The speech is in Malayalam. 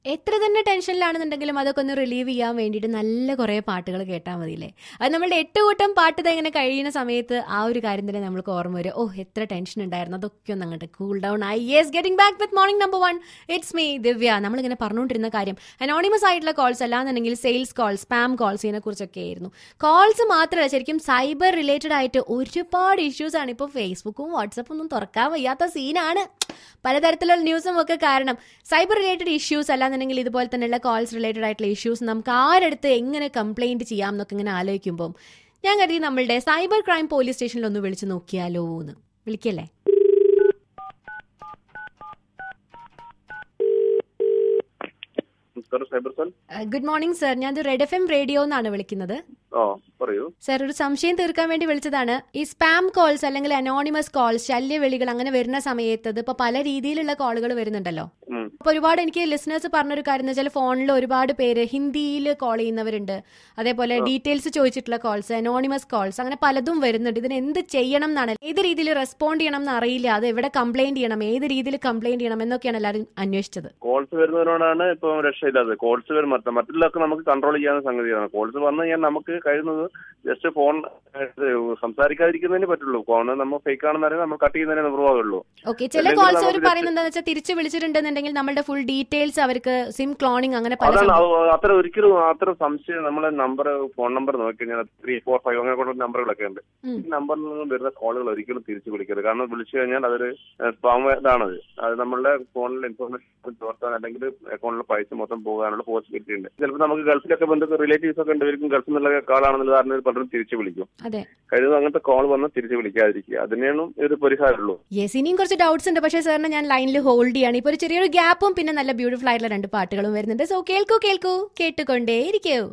എത്ര തന്നെ ടെൻഷനിലാണെന്നുണ്ടെങ്കിലും അതൊക്കെ ഒന്ന് റിലീവ് ചെയ്യാൻ വേണ്ടിയിട്ട് നല്ല കുറേ പാട്ടുകൾ കേട്ടാൽ മതിയില്ലേ അത് നമ്മളുടെ എട്ട് കൂട്ടം പാട്ട് ദാ ഇങ്ങനെ കഴിയുന്ന സമയത്ത് ആ ഒരു കാര്യം തന്നെ നമ്മൾക്ക് ഓർമ്മ വരും ഓ എത്ര ടെൻഷൻ ഉണ്ടായിരുന്നു അതൊക്കെ ഒന്ന് അങ്ങോട്ട് cool down I yes getting back with morning number one it's me Divya നമ്മളിങ്ങനെ പറഞ്ഞുകൊണ്ടിരുന്ന കാര്യം അനോണിമസ് ആയിട്ടുള്ള കോൾസ് അല്ലാന്നുണ്ടെങ്കിൽ സെയിൽസ് കോൾസ് സ്പാം കോൾസ് ഇതിനെ കുറിച്ചൊക്കെ ആയിരുന്നു കോൾസ് മാത്രമല്ല ശരിക്കും സൈബർ റിലേറ്റഡ് ആയിട്ട് ഒരുപാട് ഇഷ്യൂസ് ആണ് ഇപ്പോൾ ഫേസ്ബുക്കും വാട്സപ്പും ഒന്നും തുറക്കാൻ വയ്യാത്ത സീനാണ് പലതരത്തിലുള്ള ന്യൂസും ഒക്കെ കാരണം സൈബർ റിലേറ്റഡ് ഇഷ്യൂസ് അല്ലാന്നുണ്ടെങ്കിൽ ഇതുപോലെ തന്നെയുള്ള കോൾസ് റിലേറ്റഡ് ആയിട്ടുള്ള ഇഷ്യൂസ് നമുക്ക് ആരെടുത്ത് എങ്ങനെ കംപ്ലൈന്റ് ചെയ്യാം എന്നൊക്കെ ഇങ്ങനെ ആലോചിക്കുമ്പോൾ ഞാൻ കരുതി നമ്മളുടെ സൈബർ ക്രൈം പോലീസ് സ്റ്റേഷനിൽ ഒന്ന് വിളിച്ചു നോക്കിയാലോ എന്ന് വിളിക്കല്ലേ നമസ്കാരം cyber cell good morning sir ഞാൻ റെഡ് എഫ് എം റേഡിയോ എന്നാണ് വിളിക്കുന്നത് ആ പറയൂ സർ ഒരു സംശയം തീർക്കാൻ വേണ്ടി വിളിച്ചതാണ് ഈ സ്പാം കോൾസ് അല്ലെങ്കിൽ അനോണിമസ് കോൾസ് ശല്യവിളികൾ അങ്ങനെ വരുന്ന സമയത്ത് ഇത് ഇപ്പൊ പല രീതിയിലുള്ള കോളുകൾ വരുന്നുണ്ടല്ലോ ഉം. അപ്പൊ ഒരുപാട് എനിക്ക് ലിസണേഴ്സ് പറഞ്ഞൊരു കാര്യം എന്ന് വെച്ചാൽ ഫോണിൽ ഒരുപാട് പേര് ഹിന്ദിയിൽ കോൾ ചെയ്യുന്നവരുണ്ട് അതേപോലെ ഡീറ്റെയിൽസ് ചോദിച്ചിട്ടുള്ള കോൾസ് അനോണിമസ് കോൾസ് അങ്ങനെ പലതും വരുന്നുണ്ട് ഇതിന് എന്ത് ചെയ്യണം എന്നാണ് ഏത് രീതിയിൽ റെസ്പോണ്ട് ചെയ്യണം എന്ന് അറിയില്ല അത് എവിടെ കംപ്ലൈന്റ് ചെയ്യണം ഏത് രീതിയിൽ കംപ്ലൈന്റ് ചെയ്യണം എന്നൊക്കെയാണ് എല്ലാവരും അന്വേഷിച്ചത് കോൾസ് വരുന്നതിനോടാണ് ഇപ്പൊ രക്ഷയില്ലാത്തത് കോൾസ് വരും മറ്റ മറ്റുള്ളതൊക്കെ നമുക്ക് കൺട്രോൾ ചെയ്യാവുന്ന സംഗതിയാണ് കോൾസ് വന്നു കഴിഞ്ഞാൽ നമുക്ക് കഴിയുന്നത് ജസ്റ്റ് ഫോൺ സംസാരിക്കാതിരിക്കുന്നതിന് പറ്റുള്ളൂ ഫോൺ നമ്മൾ ഫേക്ക് ആണെന്ന് അറിയാൻ നമ്മൾ കട്ട് ചെയ്യുന്നതിനെ നിർവാഹമുള്ളൂ ഓക്കെ ചില അല്ലെങ്കിൽ കോൾസ് അവർ നമുക്ക് പറയുന്നത് എന്താണെന്ന് വെച്ചാൽ തിരിച്ചു വിളിച്ചിട്ടുണ്ടെന്നുണ്ടെങ്കിൽ നമ്മളുടെ ഫുൾ ഡീറ്റെയിൽസ് അവർക്ക് സിം ക്ലോണിംഗ് അങ്ങനെ പല അതാണ് സംഭവം- അത് അത്ര ഒരിക്കലും അത്ര സംശയം നമ്മളെ നമ്പർ ഫോൺ നമ്പർ നോക്കി കഴിഞ്ഞാൽ ത്രീ ഫോർ ഫൈവ് അങ്ങനെ കൊണ്ട് നമ്പറുകളൊക്കെ ഉണ്ട് ഉം. ഈ നമ്പറിൽ നിന്ന് വരുന്ന കോളുകൾ ഒരിക്കലും തിരിച്ചു വിളിക്കരുത് കാരണം വിളിച്ചു കഴിഞ്ഞാൽ അതൊരു സ്പാം ഇതാണത് അത് നമ്മളുടെ ഫോണിൽ ഇൻഫർമേഷൻ ചോർത്താൻ അല്ലെങ്കിൽ അക്കൗണ്ടിലെ പൈസ മൊത്തം പോകാനുള്ള പോസിബിലിറ്റി ഉണ്ട് ചിലപ്പോൾ നമുക്ക് ഗൾഫിലൊക്കെ ബന്ധുക്കൾ റിലേറ്റീവ്സ് ഒക്കെ ഉണ്ട് ഇവർക്കും ഗൾഫിൽ നിന്നുള്ള കാളാണെന്നുള്ള കാരണം പലരും തിരിച്ചു വിളിക്കും അതെ കഴിയുന്നത് അങ്ങനത്തെ കോൾ വന്നാൽ തിരിച്ചു വിളിക്കാതിരിക്കുക അതിനെയാണ് ഒരു പരിഹാരമുള്ളൂ യെസ് ഇനിയും കുറച്ച് ഡൗട്ട്സ് ഉണ്ട് പക്ഷേ സാറിന് ഞാൻ ലൈനിൽ ഹോൾഡ് ചെയ്യാണ് ഇപ്പോൾ ഒരു ചെറിയൊരു ഗ്യാപ്പും പിന്നെ നല്ല ബ്യൂട്ടിഫുൾ ആയിട്ടുള്ള രണ്ട് പാട്ടുകളും വരുന്നുണ്ട് സോ കേൾക്കൂ കേൾക്കൂ കേട്ടുകൊണ്ടേ ഇരിക്കൂ